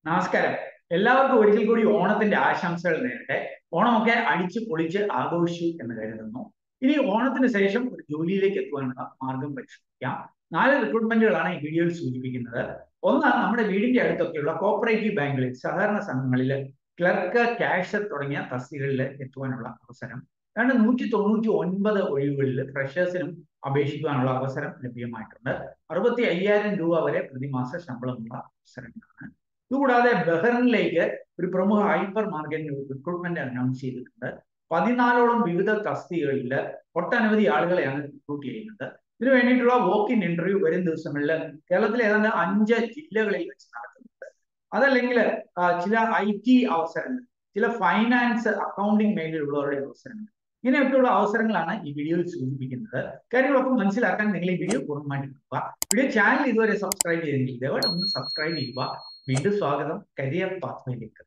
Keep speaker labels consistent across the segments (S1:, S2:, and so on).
S1: നമസ്കാരം എല്ലാവർക്കും ഒരിക്കൽ കൂടി ഓണത്തിന്റെ ആശംസകൾ നേരട്ടെ ഓണമൊക്കെ അടിച്ചു പൊളിച്ച് ആഘോഷിച്ചു എന്ന് കരുതുന്നു ഇനി ഓണത്തിന് ശേഷം ഒരു ജോലിയിലേക്ക് എത്തുവാനുള്ള മാർഗം പരിശോധിക്കാം നാല് റിക്രൂട്ട്മെന്റുകളാണ് ഈ വീഡിയോയിൽ സൂചിപ്പിക്കുന്നത് ഒന്ന് നമ്മുടെ വീടിന്റെ അടുത്തൊക്കെയുള്ള കോപ്പറേറ്റീവ് ബാങ്കുകളിൽ സഹകരണ സംഘങ്ങളിൽ ക്ലർക്ക് ക്യാഷർ തുടങ്ങിയ തസ്തികകളിൽ എത്തുവാനുള്ള അവസരം രണ്ട് നൂറ്റി തൊണ്ണൂറ്റി ഒൻപത് ഒഴിവുകളിൽ ഫ്രഷേഴ്സിനും അപേക്ഷിക്കുവാനുള്ള അവസരം ലഭ്യമായിട്ടുണ്ട് അറുപത്തി അയ്യായിരം രൂപ വരെ പ്രതിമാസ ശമ്പളമുള്ള അവസരങ്ങളാണ് ഇതുകൂടാതെ ബഹ്റിനിലേക്ക് ഒരു പ്രമുഖ ഹൈപ്പർ മാർക്കറ്റിന് റിക്രൂട്ട്മെന്റ് അനൗൺസ് ചെയ്തിട്ടുണ്ട് പതിനാലോളം വിവിധ തസ്തികകളിൽ ഒട്ടനവധി ആളുകളെയാണ് റിക്രൂട്ട് ചെയ്യുന്നത് ഇതിനു വേണ്ടിയിട്ടുള്ള വോക്ക് ഇൻ ഇന്റർവ്യൂ വരും ദിവസങ്ങളിൽ കേരളത്തിലെ ഏതാണ്ട് അഞ്ച് ജില്ലകളിൽ വെച്ച് നടക്കുന്നുണ്ട് അതല്ലെങ്കിൽ ചില ഐ ടി അവസരങ്ങൾ ചില ഫൈനാൻസ് അക്കൗണ്ടിങ് മേഖലയിലുള്ളവരുടെ അവസരങ്ങൾ ഇങ്ങനെയൊക്കെയുള്ള അവസരങ്ങളാണ് ഈ വീഡിയോയിൽ സൂചിപ്പിക്കുന്നത് കാര്യങ്ങളൊക്കെ മനസ്സിലാക്കാൻ നിങ്ങൾ ഈ വീഡിയോ പൂർണ്ണമായിട്ട് നോക്കുക വീഡിയോ ചാനൽ ഇതുവരെ സബ്സ്ക്രൈബ് ചെയ്തിട്ടില്ല ദയവായിട്ട് ഒന്ന് സബ്സ്ക്രൈബ് ചെയ്യുക വീണ്ടും സ്വാഗതം കരിയർ പാത്മയിലേക്ക്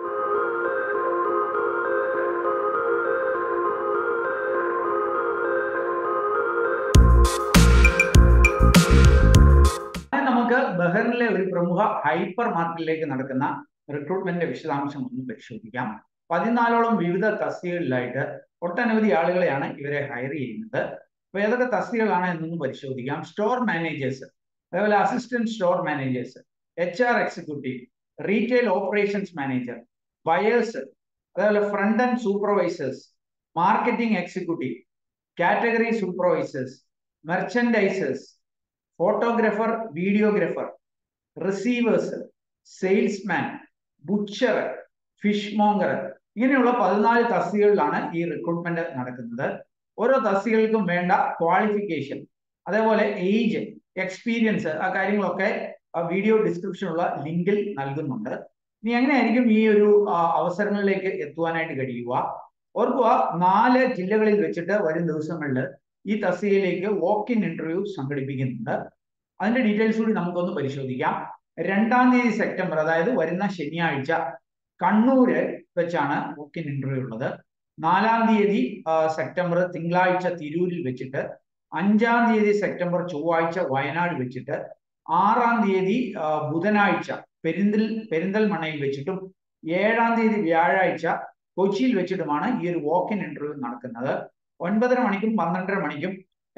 S1: നമുക്ക് ബഹ്റിനിലെ ഒരു പ്രമുഖ ഹൈപ്പർ മാർക്കറ്റിലേക്ക് നടക്കുന്ന റിക്രൂട്ട്മെന്റിന്റെ വിശദാംശം ഒന്ന് പരിശോധിക്കാം പതിനാലോളം വിവിധ തസ്തികകളിലായിട്ട് ഒട്ടനവധി ആളുകളെയാണ് ഇവരെ ഹയർ ചെയ്യുന്നത് അപ്പൊ ഏതൊക്കെ തസ്തികകളാണ് എന്നൊന്ന് പരിശോധിക്കാം സ്റ്റോർ മാനേജേഴ്സ് അതേപോലെ assistant store managers H R executive retail operations manager buyers അതേപോലെ front and supervisors marketing executive category supervisors merchandisers photographer videographer receivers salesman butcher fishmonger ഇങ്ങനെയുള്ള പതിനാല് തസ്തികകളിലാണ് ഈ റിക്രൂട്ട്മെന്റ് നടക്കുന്നത് ഓരോ തസ്തികൾക്കും വേണ്ട ക്വാളിഫിക്കേഷൻ അതേപോലെ ഏജ് എക്സ്പീരിയൻസ് ആ കാര്യങ്ങളൊക്കെ വീഡിയോ ഡിസ്ക്രിപ്ഷനുള്ള ലിങ്കിൽ നൽകുന്നുണ്ട് ഇനി എങ്ങനെയായിരിക്കും ഈ ഒരു അവസരങ്ങളിലേക്ക് എത്തുവാനായിട്ട് കഴിയുക ഓർക്കുക നാല് ജില്ലകളിൽ വെച്ചിട്ട് വരും ദിവസങ്ങളിൽ ഈ തസ്തികയിലേക്ക് വോക്ക് ഇൻ ഇന്റർവ്യൂ സംഘടിപ്പിക്കുന്നുണ്ട് അതിന്റെ ഡീറ്റെയിൽസ് കൂടി നമുക്കൊന്ന് പരിശോധിക്കാം രണ്ടാം തീയതി സെപ്റ്റംബർ അതായത് വരുന്ന ശനിയാഴ്ച കണ്ണൂര് വെച്ചാണ് വോക്ക് ഇൻ ഇന്റർവ്യൂ ഉള്ളത് നാലാം തീയതി സെപ്റ്റംബർ തിങ്കളാഴ്ച തിരൂരിൽ വെച്ചിട്ട് അഞ്ചാം തീയതി സെപ്റ്റംബർ ചൊവ്വാഴ്ച വയനാട് വെച്ചിട്ട് ആറാം തീയതി ബുധനാഴ്ച പെരിന്തൽ പെരിന്തൽമണ്ണയിൽ വെച്ചിട്ടും ഏഴാം തീയതി വ്യാഴാഴ്ച കൊച്ചിയിൽ വെച്ചിട്ടുമാണ് ഈ ഒരു വോക്ക് ഇൻ ഇന്റർവ്യൂ നടക്കുന്നത് ഒൻപതര മണിക്കും പന്ത്രണ്ടര മണിക്കും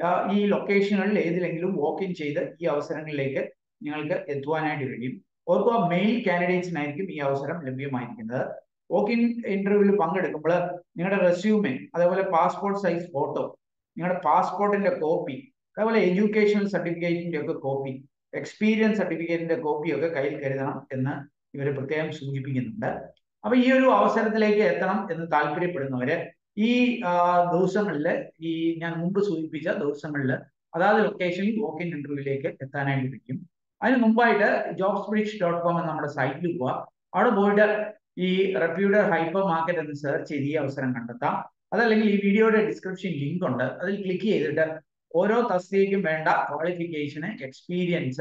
S1: ഈ ലൊക്കേഷനുകളിൽ ഏതിലെങ്കിലും വോക്ക് ഇൻ ചെയ്ത് ഈ അവസരങ്ങളിലേക്ക് നിങ്ങൾക്ക് എത്തുവാനായിട്ട് കഴിയും ഓർക്കുക മെയിൽ കാൻഡിഡേറ്റ്സിനായിരിക്കും ഈ അവസരം ലഭ്യമായിരിക്കുന്നത് വോക്ക് ഇൻ ഇന്റർവ്യൂവിൽ പങ്കെടുക്കുമ്പോൾ നിങ്ങളുടെ റെസ്യൂമെ അതേപോലെ പാസ്പോർട്ട് സൈസ് ഫോട്ടോ നിങ്ങളുടെ പാസ്പോർട്ടിന്റെ കോപ്പി അതേപോലെ എഡ്യൂക്കേഷണൽ സർട്ടിഫിക്കറ്റിന്റെ ഒക്കെ കോപ്പി എക്സ്പീരിയൻസ് സർട്ടിഫിക്കറ്റിന്റെ കോപ്പി ഒക്കെ കയ്യിൽ കരുതണം എന്ന് ഇവർ പ്രത്യേകം സൂചിപ്പിക്കുന്നുണ്ട് അപ്പൊ ഈ ഒരു അവസരത്തിലേക്ക് എത്തണം എന്ന് താല്പര്യപ്പെടുന്നവര് ഈ ദിവസങ്ങളിൽ ഈ ഞാൻ മുമ്പ് സൂചിപ്പിച്ച ദിവസങ്ങളിൽ അതാത് ലൊക്കേഷനിൽ വോക്ക് ഇൻ ഇന്റർവ്യൂവിലേക്ക് എത്താനായിട്ട് കഴിയും അതിന് മുമ്പായിട്ട് ജോബ്സ് ബ്രിഡ്ജ് ഡോട്ട് കോം എന്ന നമ്മുടെ സൈറ്റിൽ പോവുക അവിടെ പോയിട്ട് ഈ റെപ്യൂട്ടർ ഹൈപ്പർ മാർക്കറ്റ് എന്ന് സെർച്ച് ചെയ്ത് ഈ അവസരം കണ്ടെത്താം അതല്ലെങ്കിൽ ഈ വീഡിയോയുടെ ഡിസ്ക്രിപ്ഷൻ ലിങ്ക് ഉണ്ട് അതിൽ ക്ലിക്ക് ചെയ്തിട്ട് ഓരോ തസ്തികയ്ക്കും വേണ്ട ക്വാളിഫിക്കേഷന് എക്സ്പീരിയൻസ്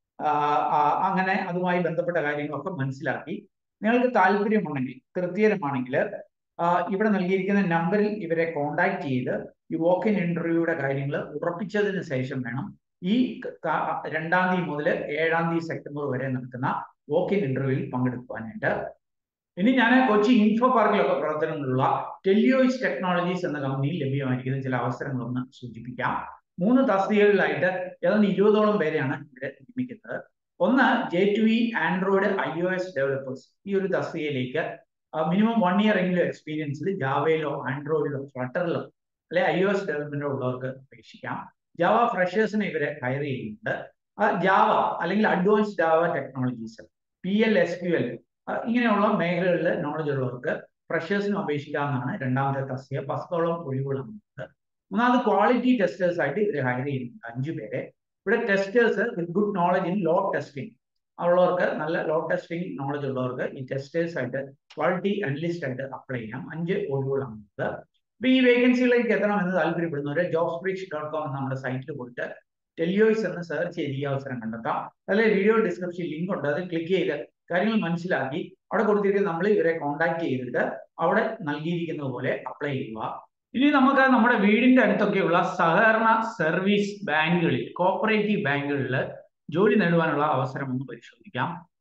S1: അങ്ങനെ അതുമായി ബന്ധപ്പെട്ട കാര്യങ്ങളൊക്കെ മനസ്സിലാക്കി നിങ്ങൾക്ക് താല്പര്യമുണ്ടെങ്കിൽ തൃപ്തികരമാണെങ്കിൽ ഇവിടെ നൽകിയിരിക്കുന്ന നമ്പറിൽ ഇവരെ കോണ്ടാക്ട് ചെയ്ത് ഈ വോക്ക് ഇൻ ഇന്റർവ്യൂയുടെ കാര്യങ്ങൾ ഉറപ്പിച്ചതിന് ശേഷം വേണം ഈ രണ്ടാം തീയതി മുതൽ ഏഴാം തീയതി സെപ്റ്റംബർ വരെ നടക്കുന്ന വോക്ക് ഇൻ ഇന്റർവ്യൂവിൽ പങ്കെടുക്കുവാനായിട്ട് ഇനി ഞാൻ കൊച്ചി ഇൻഫോ പാർക്കിലൊക്കെ പ്രവർത്തനങ്ങളുള്ള ടെലിയോയിസ് ടെക്നോളജീസ് എന്ന കമ്പനിയിൽ ലഭ്യമായിരിക്കുന്ന ചില അവസരങ്ങളൊന്ന് സൂചിപ്പിക്കാം മൂന്ന് തസ്തികകളിലായിട്ട് ഏതാണ്ട് ഇരുപതോളം പേരെയാണ് ഇവിടെ നിയമിക്കുന്നത് ഒന്ന് J two E Android I O S developers ഈ ഒരു തസ്തികയിലേക്ക് മിനിമം വൺ ഇയർ എങ്കിലും എക്സ്പീരിയൻസിൽ ജാവയിലോ ആൻഡ്രോയിഡിലോ ഫ്ലട്ടറിലോ അല്ലെ ഐ ഒ എസ് ഡെവലപ്മെന്റോ ഉള്ളവർക്ക് അപേക്ഷിക്കാം ജാവ ഫ്രഷേഴ്സിനെ ഇവരെ ഹയർ ചെയ്യുന്നുണ്ട് ജാവ അല്ലെങ്കിൽ advance Java technologies P L S Q L ഇങ്ങനെയുള്ള മേഖലകളിൽ നോളജ് ഉള്ളവർക്ക് ഫ്രഷേഴ്സിനും അപേക്ഷിക്കാവുന്നതാണ് രണ്ടാമത്തെ തസ്തിക പത്തോളം ഒഴിവുകളുണ്ട് മൂന്നാമത് ക്വാളിറ്റി ടെസ്റ്റേഴ്സ് ആയിട്ട് ഇവരെ ഹയർ ചെയ്യുന്നുണ്ട് അഞ്ചു പേരെ ഇവിടെ testers with good knowledge in load testing ഉള്ളവർക്ക് നല്ല ലോ ടെസ്റ്റിംഗ് നോളജ് ഉള്ളവർക്ക് ഈ ടെസ്റ്റേഴ്സ് ആയിട്ട് ക്വാളിറ്റി അനലിസ്റ്റ് ആയിട്ട് അപ്ലൈ ചെയ്യാം അഞ്ച് ഒഴിവുകളാണ് ഉള്ളത് അപ്പൊ ഈ വേക്കൻസികളിലേക്ക് എത്തണം എന്ന് താല്പര്യപ്പെടുന്നവർ ജോബ്സ് ബ്രിഡ്ജ് ഡോട്ട് കോം എന്ന നമ്മുടെ സൈറ്റിൽ പോയിട്ട് ടെലിയോയ്സ് എന്ന് സെർച്ച് ചെയ്ത് ഈ അവസരം കണ്ടെത്താം അതിലെ വീഡിയോ ഡിസ്ക്രിപ്ഷൻ ലിങ്ക് ഉണ്ട് അത് ക്ലിക്ക് ചെയ്ത് കാര്യങ്ങൾ മനസ്സിലാക്കി അവിടെ കൊടുത്തിരിക്കുന്ന നമ്മൾ ഇവരെ കോൺടാക്ട് ചെയ്തിട്ട് അവിടെ നൽകിയിരിക്കുന്നത് പോലെ അപ്ലൈ ചെയ്യുക ഇനി നമുക്ക് നമ്മുടെ വീടിന്റെ അടുത്തൊക്കെയുള്ള സഹകരണ സർവീസ് ബാങ്കുകളിൽ കോപ്പറേറ്റീവ് ബാങ്കുകളിൽ ജോലി നേടുവാനുള്ള അവസരം ഒന്ന് പരിശോധിക്കാം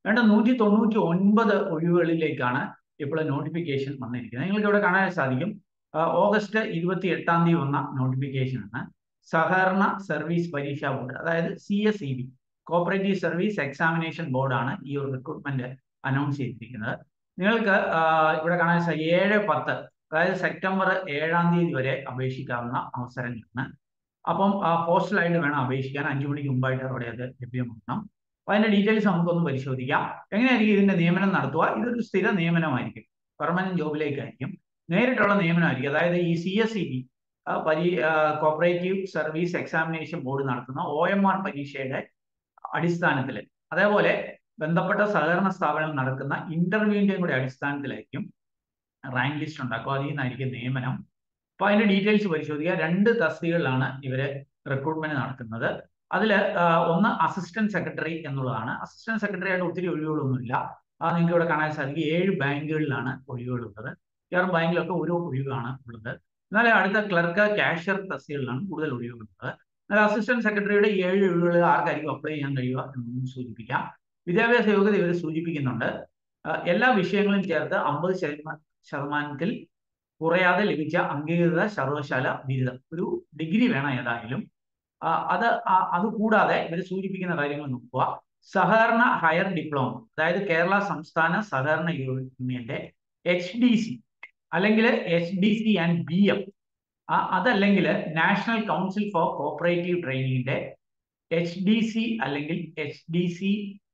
S1: വേണ്ട നൂറ്റി തൊണ്ണൂറ്റി ഒൻപത് ഒഴിവുകളിലേക്കാണ് ഇപ്പോൾ നോട്ടിഫിക്കേഷൻ വന്നിരിക്കുന്നത് നിങ്ങൾക്ക് ഇവിടെ കാണാൻ സാധിക്കും ഓഗസ്റ്റ് ഇരുപത്തി എട്ടാം തീയതി വന്ന നോട്ടിഫിക്കേഷനാണ് സഹകരണ സർവീസ് പരീക്ഷാ ബോർഡ് അതായത് C S E B cooperative service examination ബോർഡാണ് ഈ ഒരു റിക്രൂട്ട്മെന്റ് അനൗൺസ് ചെയ്തിരിക്കുന്നത് നിങ്ങൾക്ക് ഇവിടെ കാണാൻ സാധിക്കും ഏഴ് പത്ത് അതായത് സെപ്റ്റംബർ ഏഴാം തീയതി വരെ അപേക്ഷിക്കാവുന്ന അവസരങ്ങളാണ് അപ്പം പോസ്റ്റലായിട്ട് വേണം അപേക്ഷിക്കാൻ അഞ്ചു മണിക്ക് മുമ്പായിട്ട് അവിടെ അത് ലഭ്യമാക്കണം അപ്പൊ അതിന്റെ ഡീറ്റെയിൽസ് നമുക്കൊന്ന് പരിശോധിക്കാം എങ്ങനെയായിരിക്കും ഇതിന്റെ നിയമനം നടത്തുക ഇതൊരു സ്ഥിര നിയമനമായിരിക്കും പെർമനന്റ് ജോബിലേക്കായിരിക്കും നേരിട്ടുള്ള നിയമനമായിരിക്കും അതായത് ഈ സി എസ് ഇ ബി പരി കോപ്പറേറ്റീവ് സർവീസ് എക്സാമിനേഷൻ ബോർഡ് നടത്തുന്ന ഒ എം ആർ പരീക്ഷയുടെ അടിസ്ഥാനത്തിൽ അതേപോലെ ബന്ധപ്പെട്ട സഹകരണ സ്ഥാപനം നടക്കുന്ന ഇന്റർവ്യൂവിന്റെയും കൂടെ അടിസ്ഥാനത്തിലായിരിക്കും റാങ്ക് ലിസ്റ്റ് ഉണ്ടാക്കുക അതിൽ നിന്നായിരിക്കും നിയമനം അപ്പൊ അതിന്റെ ഡീറ്റെയിൽസ് പരിശോധിക്കുക രണ്ട് തസ്തികകളിലാണ് ഇവര് റിക്രൂട്ട്മെന്റ് നടത്തുന്നത് അതിൽ ഒന്ന് അസിസ്റ്റന്റ് സെക്രട്ടറി എന്നുള്ളതാണ് അസിസ്റ്റന്റ് സെക്രട്ടറി ആയിട്ട് ഒത്തിരി ഒഴിവുകളൊന്നുമില്ല അത് നിങ്ങൾക്ക് ഇവിടെ കാണാൻ സാധിക്കും ഏഴ് ബാങ്കുകളിലാണ് ഒഴിവുകളുള്ളത് മിക്കവാറും ബാങ്കിലൊക്കെ ഓരോ ഒഴിവാണ് ഉള്ളത് എന്നാൽ അടുത്ത ക്ലർക്ക് ക്യാഷ്യർ തസ്തികളിലാണ് കൂടുതൽ ഒഴിവുകളുള്ളത് എന്നാൽ അസിസ്റ്റന്റ് സെക്രട്ടറിയുടെ ഏഴ് ഒഴിവുകൾ ആർക്കായിരിക്കും അപ്ലൈ ചെയ്യാൻ കഴിയുക എന്നൊന്നും സൂചിപ്പിക്കാം വിദ്യാഭ്യാസ യോഗ്യത ഇവർ സൂചിപ്പിക്കുന്നുണ്ട് എല്ലാ വിഷയങ്ങളും ചേർത്ത് അമ്പത് ശതമാനത്തിൽ കുറയാതെ ലഭിച്ച അംഗീകൃത സർവകലാശാല ബിരുദം ഒരു ഡിഗ്രി വേണം ഏതായാലും അത് അത് കൂടാതെ ഇവർ സൂചിപ്പിക്കുന്ന കാര്യങ്ങൾ നോക്കുക സഹകരണ ഹയർ ഡിപ്ലോമ അതായത് കേരള സംസ്ഥാന സഹകരണ യൂണിയന്റെ എച്ച് ഡി സി അല്ലെങ്കിൽ H D C and B M അതല്ലെങ്കിൽ നാഷണൽ കൗൺസിൽ ഫോർ കോപ്പറേറ്റീവ് ട്രെയിനിങ്ങിന്റെ എച്ച് ഡി സി അല്ലെങ്കിൽ H D C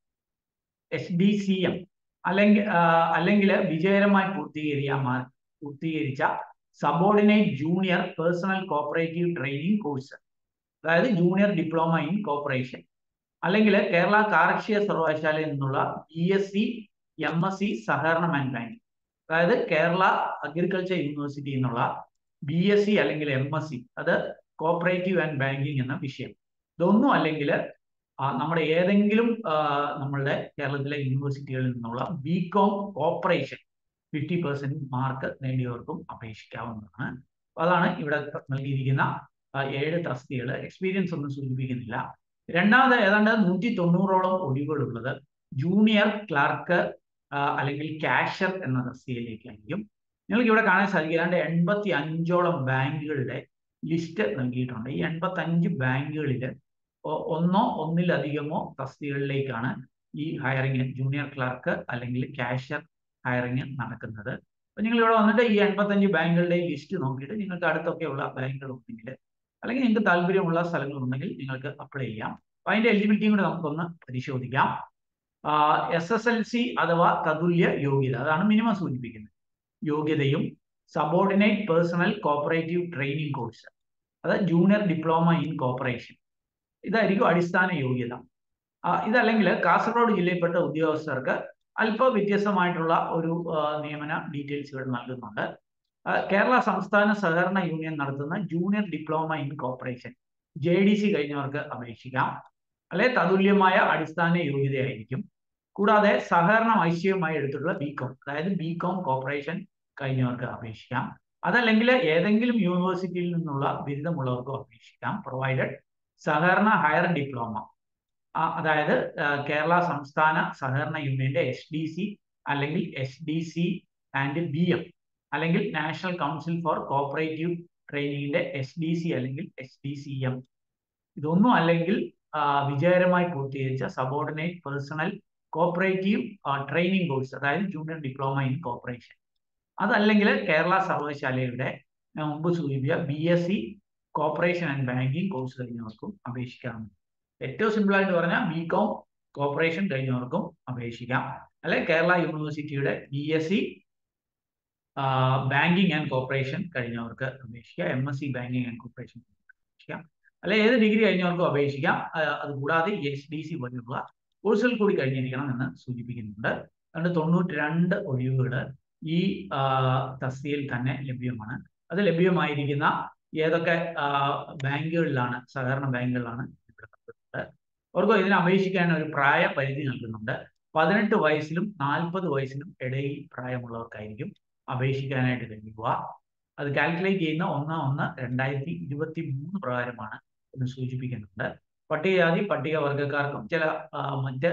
S1: H D C M അല്ലെങ്കിൽ അല്ലെങ്കിൽ വിജയകരമായി പൂർത്തീകരിക്കാൻ പൂർത്തീകരിച്ച subordinate junior personnel cooperative training course അതായത് ജൂനിയർ ഡിപ്ലോമ ഇൻ കോപ്പറേഷൻ അല്ലെങ്കിൽ കേരള കാർഷിക സർവകലാശാലയിൽ നിന്നുള്ള B S C M S C സഹകരണം ആൻഡ് ബാങ്കിങ് അതായത് കേരള അഗ്രികൾച്ചർ യൂണിവേഴ്സിറ്റി എന്നുള്ള ബി എസ് സി അല്ലെങ്കിൽ എം എസ് സി അത് കോപ്പറേറ്റീവ് ആൻഡ് ബാങ്കിങ് എന്ന വിഷയം ഇതൊന്നും അല്ലെങ്കിൽ നമ്മുടെ ഏതെങ്കിലും നമ്മളുടെ കേരളത്തിലെ യൂണിവേഴ്സിറ്റികളിൽ നിന്നുള്ള B com cooperation fifty percent mark നേടിയവർക്കും അപേക്ഷിക്കാവുന്നതാണ് അതാണ് ഇവിടെ നൽകിയിരിക്കുന്ന ഏഴ് തസ്തികൾ എക്സ്പീരിയൻസ് ഒന്നും സൂചിപ്പിക്കുന്നില്ല രണ്ടാമത് ഏതാണ്ട് നൂറ്റി തൊണ്ണൂറോളം ഒഴിവുകളുള്ളത് ജൂനിയർ ക്ലാർക്ക് അല്ലെങ്കിൽ ക്യാഷർ എന്ന തസ്തികയിലേക്കായിരിക്കും നിങ്ങൾക്ക് ഇവിടെ കാണാൻ സാധിക്കും ഏതാണ്ട് എൺപത്തി അഞ്ചോളം ബാങ്കുകളുടെ ലിസ്റ്റ് നൽകിയിട്ടുണ്ട് ഈ എൺപത്തി അഞ്ച് ബാങ്കുകളിൽ ഒന്നോ ഒന്നിലധികമോ തസ്തികകളിലേക്കാണ് ഈ ഹയറിങ് ജൂനിയർ ക്ലർക്ക് അല്ലെങ്കിൽ ക്യാഷ്യർ ഹയറിങ് നടക്കുന്നത് അപ്പൊ നിങ്ങൾ ഇവിടെ വന്നിട്ട് ഈ എൺപത്തഞ്ച് ബാങ്കുകളുടെ ലിസ്റ്റ് നോക്കിയിട്ട് നിങ്ങൾക്ക് അടുത്തൊക്കെയുള്ള ബാങ്കുകൾ ഉണ്ടെങ്കിൽ അല്ലെങ്കിൽ നിങ്ങൾക്ക് താല്പര്യമുള്ള സ്ഥലങ്ങൾ ഉണ്ടെങ്കിൽ നിങ്ങൾക്ക് അപ്ലൈ ചെയ്യാം അപ്പൊ അതിന്റെ എലിജിബിലിറ്റിയും കൂടെ നമുക്കൊന്ന് പരിശോധിക്കാം എസ് എസ് എൽ സി അഥവാ തതുല്യ യോഗ്യത അതാണ് മിനിമം സൂചിപ്പിക്കുന്നത് യോഗ്യതയും subordinate personnel cooperative training course അത് ജൂനിയർ ഡിപ്ലോമ ഇൻ കോപ്പറേഷൻ ഇതായിരിക്കും അടിസ്ഥാന യോഗ്യത ഇതല്ലെങ്കിൽ കാസർഗോഡ് ജില്ലയിൽപ്പെട്ട ഉദ്യോഗസ്ഥർക്ക് അല്പ വ്യത്യസ്തമായിട്ടുള്ള ഒരു നിയമന ഡീറ്റെയിൽസ് ഇവിടെ നൽകുന്നുണ്ട് കേരള സംസ്ഥാന സഹകരണ യൂണിയൻ നടത്തുന്ന junior diploma in cooperation J D C കഴിഞ്ഞവർക്ക് അപേക്ഷിക്കാം അല്ലെ തതുല്യമായ അടിസ്ഥാന യോഗ്യതയായിരിക്കും കൂടാതെ സഹകരണം ഐശ്വര്യമായി എടുത്തിട്ടുള്ള ബി കോം അതായത് ബി കോം കോപ്പറേഷൻ കഴിഞ്ഞവർക്ക് അപേക്ഷിക്കാം അതല്ലെങ്കിൽ ഏതെങ്കിലും യൂണിവേഴ്സിറ്റിയിൽ നിന്നുള്ള ബിരുദമുള്ളവർക്കും അപേക്ഷിക്കാം പ്രൊവൈഡഡ് സഹകരണ ഹയർ ഡിപ്ലോമ അതായത് കേരള സംസ്ഥാന സഹകരണ യൂണിയന്റെ എസ് ഡി സി അല്ലെങ്കിൽ S D C and B M അല്ലെങ്കിൽ നാഷണൽ കൗൺസിൽ ഫോർ കോപ്പറേറ്റീവ് ട്രെയിനിങ്ങിന്റെ എസ് ഡി സി അല്ലെങ്കിൽ എസ് ഡി സി എം ഇതൊന്നും അല്ലെങ്കിൽ വിജയകരമായി പൂർത്തീകരിച്ച subordinate personnel cooperative training course അതായത് ജൂനിയർ ഡിപ്ലോമ ഇൻ കോപ്പറേഷൻ അതല്ലെങ്കിൽ കേരള സർവകലാശാലയുടെ മുമ്പ് സൂചിപ്പിച്ച B S C cooperation and banking course കഴിഞ്ഞവർക്കും അപേക്ഷിക്കാവുന്നതാണ് ഏറ്റവും സിമ്പിൾ ആയിട്ട് പറഞ്ഞാൽ ബി കോം കോപ്പറേഷൻ കഴിഞ്ഞവർക്കും അപേക്ഷിക്കാം അല്ലെ കേരള യൂണിവേഴ്സിറ്റിയുടെ B S C banking and cooperation കഴിഞ്ഞവർക്ക് അപേക്ഷിക്കാം M S C banking and cooperation അപേക്ഷിക്കാം അല്ലെ ഏത് ഡിഗ്രി കഴിഞ്ഞവർക്കും അപേക്ഷിക്കാം അതുകൂടാതെ എസ് ഡി സി പോലുള്ള കോഴ്സുകൾ കൂടി കഴിഞ്ഞിരിക്കണം എന്ന് സൂചിപ്പിക്കുന്നുണ്ട് അതുകൊണ്ട് തൊണ്ണൂറ്റി രണ്ട് ഒഴിവുകൾ ഈ തസ്തിയിൽ തന്നെ ലഭ്യമാണ് അത് ലഭ്യമായിരിക്കുന്ന ഏതൊക്കെ ബാങ്കുകളിലാണ് സഹകരണ ബാങ്കുകളിലാണ് ഇവിടെ നൽകുന്നത് അവർക്ക് ഇതിനെ അപേക്ഷിക്കാൻ ഒരു പ്രായ പരിധി നൽകുന്നുണ്ട് പതിനെട്ട് വയസ്സിലും നാൽപ്പത് വയസ്സിലും ഇടയിൽ പ്രായമുള്ളവർക്കായിരിക്കും അപേക്ഷിക്കാനായിട്ട് കഴിയുക അത് കാൽക്കുലേറ്റ് ചെയ്യുന്ന ഒന്ന് ഒന്ന് രണ്ടായിരത്തി ഇരുപത്തി മൂന്ന് പ്രകാരമാണ് എന്ന് സൂചിപ്പിക്കുന്നുണ്ട് പട്ടികജാതി പട്ടികവർഗക്കാർക്കും ചില മറ്റ്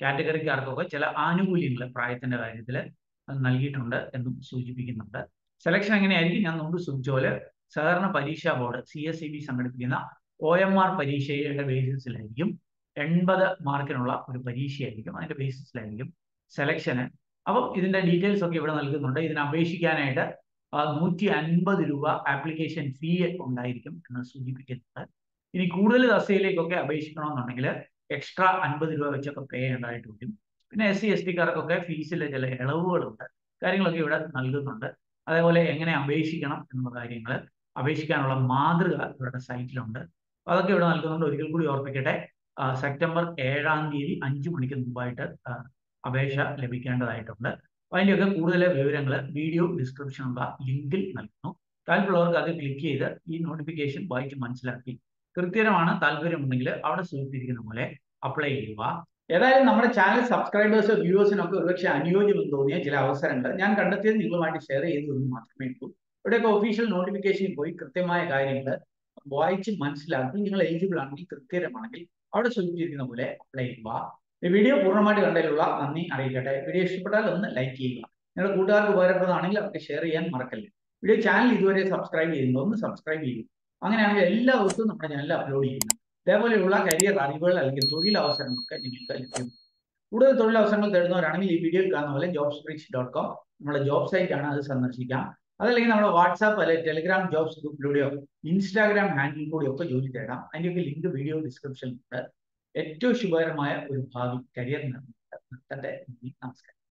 S1: കാറ്റഗറിക്കാർക്കൊക്കെ ചില ആനുകൂല്യങ്ങൾ പ്രായത്തിന്റെ കാര്യത്തിൽ നൽകിയിട്ടുണ്ട് എന്നും സൂചിപ്പിക്കുന്നുണ്ട് സെലക്ഷൻ എങ്ങനെയായിരിക്കും ഞാൻ മുമ്പ് സൂചിച്ച പോലെ സഹകരണ പരീക്ഷാ board C S E B സംഘടിപ്പിക്കുന്ന ഒ എം ആർ പരീക്ഷയുടെ ബേസിസിലായിരിക്കും എൺപത് മാർക്കിനുള്ള ഒരു പരീക്ഷയായിരിക്കും അതിന്റെ ബേസിസിലായിരിക്കും സെലക്ഷന് അപ്പം ഇതിന്റെ ഡീറ്റെയിൽസ് ഒക്കെ ഇവിടെ നൽകുന്നുണ്ട് ഇതിന് അപേക്ഷിക്കാനായിട്ട് നൂറ്റി അൻപത് രൂപ ആപ്ലിക്കേഷൻ ഫീ ഉണ്ടായിരിക്കും എന്ന് സൂചിപ്പിക്കുന്നുണ്ട് ഇനി കൂടുതൽ തസ്തികയിലേക്കൊക്കെ അപേക്ഷിക്കണമെന്നുണ്ടെങ്കിൽ എക്സ്ട്രാ അൻപത് രൂപ വെച്ചൊക്കെ പേ ചെയ്യേണ്ടതായിട്ട് വരും പിന്നെ എസ് സി എസ് ടിക്കാർക്കൊക്കെ ഫീസിലെ ചില ഇളവുകളുണ്ട് കാര്യങ്ങളൊക്കെ ഇവിടെ നൽകുന്നുണ്ട് അതേപോലെ എങ്ങനെ അപേക്ഷിക്കണം എന്നുള്ള കാര്യങ്ങൾ അപേക്ഷിക്കാനുള്ള മാതൃക ഇവരുടെ സൈറ്റിലുണ്ട് അതൊക്കെ ഇവിടെ നൽകുന്നുണ്ട് ഒരിക്കൽ കൂടി ഓർപ്പിക്കട്ടെ സെപ്റ്റംബർ ഏഴാം തീയതി അഞ്ചു മണിക്ക് മുമ്പായിട്ട് അപേക്ഷ ലഭിക്കേണ്ടതായിട്ടുണ്ട് അതിൻ്റെയൊക്കെ കൂടുതൽ വിവരങ്ങൾ വീഡിയോ ഡിസ്ക്രിപ്ഷനുള്ള ലിങ്കിൽ നൽകുന്നു താല്പര്യമുള്ളവർക്ക് അത് ക്ലിക്ക് ചെയ്ത് ഈ നോട്ടിഫിക്കേഷൻ വായിച്ച് മനസ്സിലാക്കി കൃത്യമാണ് താല്പര്യമുണ്ടെങ്കിൽ അവിടെ സൂചിപ്പിച്ചിരിക്കുന്ന പോലെ അപ്ലൈ ചെയ്യുക ഏതായാലും നമ്മുടെ ചാനൽ സബ്സ്ക്രൈബേഴ്സ് വ്യൂവേഴ്സിനൊക്കെ ഒരുപക്ഷെ അനുയോജ്യമെന്ന് തോന്നിയ ചില അവസരങ്ങൾ ഞാൻ കണ്ടെത്തിയത് നിങ്ങളുമായിട്ട് ഷെയർ ചെയ്തു എന്ന് മാത്രമേ ഉള്ളൂ ഇവിടെയൊക്കെ ഒഫീഷ്യൽ നോട്ടിഫിക്കേഷനിൽ പോയി കൃത്യമായ കാര്യങ്ങൾ വായിച്ച് മനസ്സിലാക്കി നിങ്ങൾ എലിജിബിൾ ആണെങ്കിൽ കൃത്യമാണെങ്കിൽ അവിടെ സൂചിപ്പിച്ചിരിക്കുന്ന പോലെ അപ്ലൈ ചെയ്യുക ഈ വീഡിയോ പൂർണ്ണമായിട്ട് കണ്ടതിലുള്ള നന്ദി അറിയിക്കട്ടെ വീഡിയോ ഇഷ്ടപ്പെട്ടാൽ ഒന്ന് ലൈക്ക് ചെയ്യുക നിങ്ങളുടെ കൂട്ടുകാർക്ക് ഉപകാരപ്രദമാണെങ്കിൽ അവർക്ക് ഷെയർ ചെയ്യാൻ മറക്കല്ലേ വീഡിയോ ചാനൽ ഇതുവരെ സബ്സ്ക്രൈബ് ചെയ്യുന്നു ഒന്ന് സബ്സ്ക്രൈബ് ചെയ്യും അങ്ങനെയാണെങ്കിൽ എല്ലാ ദിവസവും നമ്മുടെ ചാനൽ അപ്ലോഡ് ചെയ്യുന്നു ഇതേപോലെയുള്ള കരിയർ അറിവുകൾ അല്ലെങ്കിൽ തൊഴിലവസരങ്ങളൊക്കെ നിങ്ങൾക്ക് ലഭ്യം കൂടുതൽ തൊഴിലവസരങ്ങൾ തേടുന്നവരാണെങ്കിൽ ഈ വീഡിയോയിൽ കാണുന്ന പോലെ ജോബ്സ് ബ്രിക്സ് ഡോട്ട് കോം നമ്മുടെ ജോബ് സൈറ്റ് ആണ് അത് സന്ദർശിക്കാം അതല്ലെങ്കിൽ നമ്മുടെ വാട്സാപ്പ് അല്ലെങ്കിൽ ടെലിഗ്രാം ജോബ്സ് ഗ്രൂപ്പിലൂടെയോ ഇൻസ്റ്റാഗ്രാം ഹാൻഡിൽ കൂടെയോ ഒക്കെ ജോലി തേടാം അതിൻ്റെയൊക്കെ ലിങ്ക് വീഡിയോ ഡിസ്ക്രിപ്ഷനിലുണ്ട് ഏറ്റവും ശുഭകരമായ ഒരു ഭാവി കരിയർ നിർത്തട്ടെ നമസ്കാരം